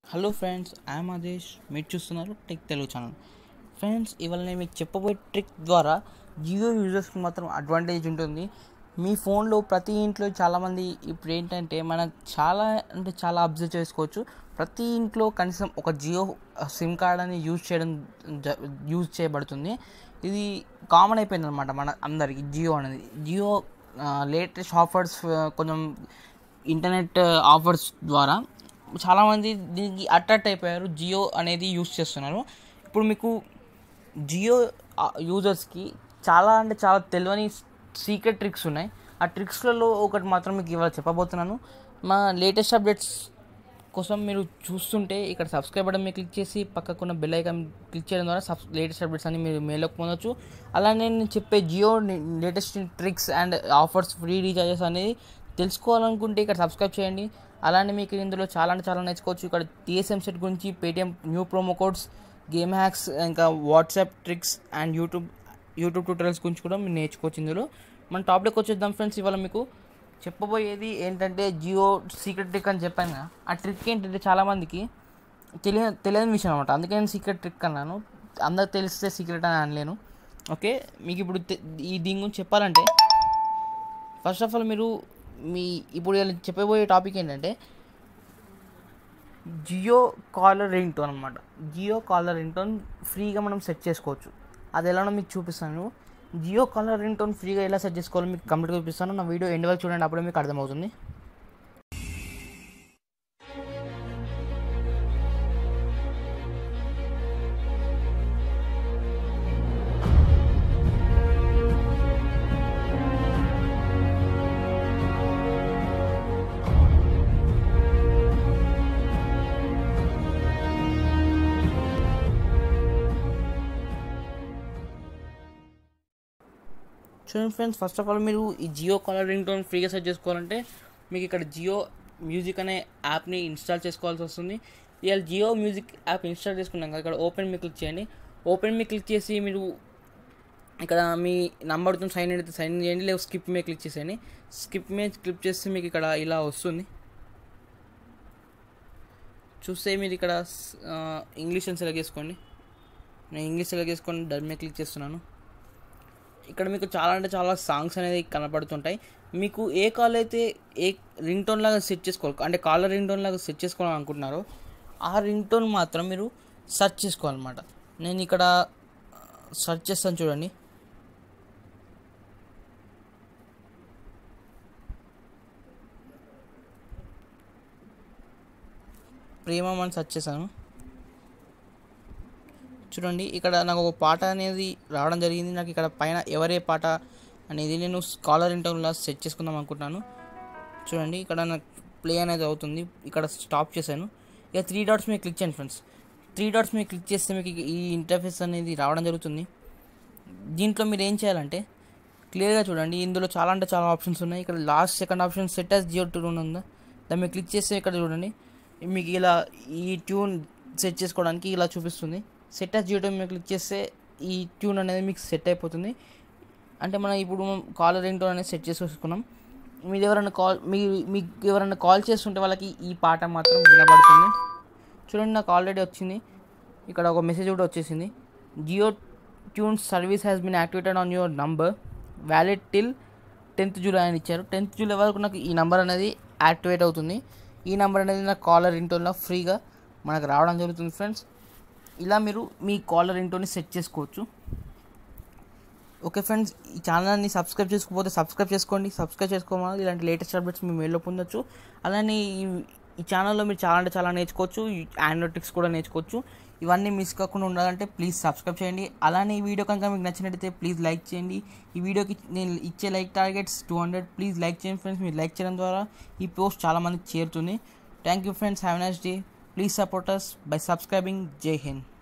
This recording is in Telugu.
హలో ఫ్రెండ్స్ ఐఎమ్ ఆదేశ్ మీరు చూస్తున్నారు టెక్ తెలుగు ఛానల్ ఫ్రెండ్స్ ఇవాళ నేను మీకు చెప్పబోయే ట్రిక్ ద్వారా జియో యూజర్స్కి మాత్రం అడ్వాంటేజ్ ఉంటుంది మీ ఫోన్లో ప్రతి ఇంట్లో చాలామంది ఇప్పుడు ఏంటంటే మనం చాలా అంటే చాలా అబ్జర్వ్ చేసుకోవచ్చు ప్రతి ఇంట్లో కనీసం ఒక జియో సిమ్ కార్డ్ అని యూజ్ చేయడం జ- యూజ్ చేయబడుతుంది ఇది కామన్ అయిపోయింది అనమాట మన అందరికి జియో అనేది జియో లేటెస్ట్ ఆఫర్స్ కొంచెం ఇంటర్నెట్ ఆఫర్స్ ద్వారా చాలామంది దీనికి అట్రాక్ట్ అయిపోయారు జియో అనేది యూస్ చేస్తున్నారు ఇప్పుడు మీకు జియో యూజర్స్కి చాలా అంటే చాలా తెలియని సీక్రెట్ ట్రిక్స్ ఉన్నాయి ఆ ట్రిక్స్లలో ఒకటి మాత్రం మీకు ఇవాళ చెప్పబోతున్నాను మా లేటెస్ట్ అప్డేట్స్ కోసం మీరు చూస్తుంటే ఇక్కడ సబ్స్క్రైబ్ బటన్ మీద క్లిక్ చేసి పక్కకున్న బెల్ ఐకాన్ క్లిక్ చేయడం ద్వారా సబ్ లేటెస్ట్ అప్డేట్స్ అన్ని మీరు మేలోకి పొందొచ్చు అలానే నేను చెప్పే Jio latest tricks and offers free recharges అనేది తెలుసుకోవాలనుకుంటే ఇక్కడ సబ్స్క్రైబ్ చేయండి అలానే మీకు ఇందులో చాలా అంటే చాలా నేర్చుకోవచ్చు ఇక్కడ టీఎస్ఎం సెట్ గురించి Paytm new promo codes game hacks ఇంకా WhatsApp tricks and YouTube YouTube tutorials గురించి కూడా మీరు నేర్చుకోవచ్చు ఇందులో మన టాపిక్ వచ్చేద్దాం ఫ్రెండ్స్ ఇవాళ మీకు చెప్పబోయేది ఏంటంటే జియో సీక్రెట్ ట్రిక్ అని చెప్పాను కదా ఆ ట్రిక్ ఏంటంటే చాలామందికి తెలియ తెలియని విషయం అనమాట అందుకే నేను సీక్రెట్ ట్రిక్ అన్నాను అందరికి తెలిస్తే సీక్రెట్ అని అనలేను ఓకే మీకు ఇప్పుడు తె- ఈ దీని గురించి చెప్పాలంటే ఫస్ట్ ఆఫ్ ఆల్ మీరు మీ ఇప్పుడు ఇలా చెప్పబోయే టాపిక్ ఏంటంటే జియో కాలర్ రింగ్ టోన్ అనమాట జియో కాలర్ రింగ్ టోన్ ఫ్రీగా మనం సెట్ చేసుకోవచ్చు అది ఎలానో మీకు చూపిస్తాను జియో కాలర్ రింగ్ టోన్ ఫ్రీగా ఎలా సెట్ చేసుకోవాలో మీకు కంప్లీట్గా చూపిస్తాను నా వీడియో ఎండ్ వరకు చూడండి అప్పుడే మీకు అర్థమవుతుంది చూడండి ఫ్రెండ్స్ ఫస్ట్ ఆఫ్ ఆల్ మీరు ఈ జియో కాలర్ రింగ్ టోన్ ఫ్రీగా సెట్ చేసుకోవాలంటే మీకు ఇక్కడ జియో మ్యూజిక్ అనే యాప్ని ఇన్స్టాల్ చేసుకోవాల్సి వస్తుంది ఇవాళ జియో మ్యూజిక్ యాప్ ఇన్స్టాల్ చేసుకున్నాక ఇక్కడ ఓపెన్ మీ క్లిక్ చేయండి ఓపెన్ మీ క్లిక్ చేసి మీరు ఇక్కడ మీ నంబర్తో సైన్ అయితే సైన్ చేయండి లేదా స్కిప్ మీద క్లిక్ చేసేయండి స్కిప్ మీద క్లిక్ చేస్తే మీకు ఇక్కడ ఇలా వస్తుంది చూస్తే మీరు ఇక్కడ ఆ, ఇంగ్లీష్ అని సెలెక్ట్ చేసుకోండి నేను ఇంగ్లీష్ సెలెక్ట్ చేసుకొని డన్ మీద క్లిక్ చేస్తున్నాను ఇక్కడ మీకు చాలా అంటే చాలా సాంగ్స్ అనేది కనపడుతుంటాయి మీకు ఏ కాల్ అయితే ఏ రింగ్ టోన్ లాగా సెట్ చేసుకోవాలి అంటే కాలర్ రింగ్ టోన్ లాగా సెట్ చేసుకోవాలని అనుకుంటున్నారో ఆ రింగ్ టోన్ మాత్రం మీరు సెర్చ్ చేసుకోవాలన్నమాట నేను ఇక్కడ సెర్చ్ చేస్తాను చూడండి ప్రేమం అని సెర్చ్ చేశాను చూడండి ఇక్కడ నాకు ఒక పాట అనేది రావడం జరిగింది నాకు ఇక్కడ పైన ఎవరే పాట అనేది నేను స్కాలర్ ఇంటర్లా సెట్ చేసుకుందాం అనుకుంటున్నాను చూడండి ఇక్కడ నాకు ప్లే అనేది అవుతుంది ఇక్కడ స్టాప్ చేశాను ఇక త్రీ డాట్స్ మీద క్లిక్ చేయండి ఫ్రెండ్స్ త్రీ డాట్స్ మీద క్లిక్ చేస్తే మీకు ఈ ఇంటర్ఫేస్ అనేది రావడం జరుగుతుంది దీంట్లో మీరు ఏం చేయాలంటే క్లియర్గా చూడండి ఇందులో చాలా అంటే చాలా ఆప్షన్స్ ఉన్నాయి ఇక్కడ last second option set as Jio tune ఉందా దాన్ని మీరు క్లిక్ చేస్తే ఇక్కడ చూడండి మీకు ఇలా ఈ ట్యూన్ సెట్ చేసుకోవడానికి ఇలా చూపిస్తుంది సెట్ యాజ్ జియో ట్యూన్ మీద క్లిక్ చేస్తే ఈ ట్యూన్ అనేది మీకు సెట్ అయిపోతుంది అంటే మనం ఇప్పుడు కాలర్ రింగ్ టోన్ అనేది సెట్ చేసుకున్నాం మీరు ఎవరైనా కాల్ మీ మీకు ఎవరైనా కాల్ చేస్తుంటే వాళ్ళకి ఈ పాట మాత్రం వినబడుతుంది చూడండి నాకు ఆల్రెడీ వచ్చింది ఇక్కడ ఒక మెసేజ్ కూడా వచ్చేసింది Jio tunes service has been activated on your number valid till tenth July అని ఇచ్చారు టెన్త్ జూలై వరకు నాకు ఈ నెంబర్ అనేది యాక్టివేట్ అవుతుంది ఈ నెంబర్ అనేది నాకు కాలర్ రింగ్టోన్లో ఫ్రీగా మనకు రావడం జరుగుతుంది ఫ్రెండ్స్ ఇలా మీరు మీ కాలర్ రింగ్టోన్ని సెట్ చేసుకోవచ్చు ఓకే ఫ్రెండ్స్ ఈ ఛానల్ని సబ్స్క్రైబ్ చేసుకోకపోతే సబ్స్క్రైబ్ చేసుకోండి సబ్స్క్రైబ్ చేసుకోవాలి ఇలాంటి లేటెస్ట్ అప్డేట్స్ మీ మెయిల్లో పొందొచ్చు అలానే ఈ ఈ ఛానల్లో మీరు చాలా అంటే చాలా నేర్చుకోవచ్చు ఆండ్రాయిడ్ ట్రిక్స్ కూడా నేర్చుకోవచ్చు ఇవన్నీ మిస్ కాకుండా ఉండాలంటే ప్లీజ్ సబ్స్క్రైబ్ చేయండి అలానే ఈ వీడియో కనుక మీకు నచ్చినట్టయితే ప్లీజ్ లైక్ చేయండి ఈ వీడియోకి నేను ఇచ్చే like targets two hundred please like చేయండి ఫ్రెండ్స్ మీరు లైక్ చేయడం ద్వారా ఈ పోస్ట్ చాలా మందికి చేరుతుంది thank you friends have nice day please support us by subscribing జై హింద్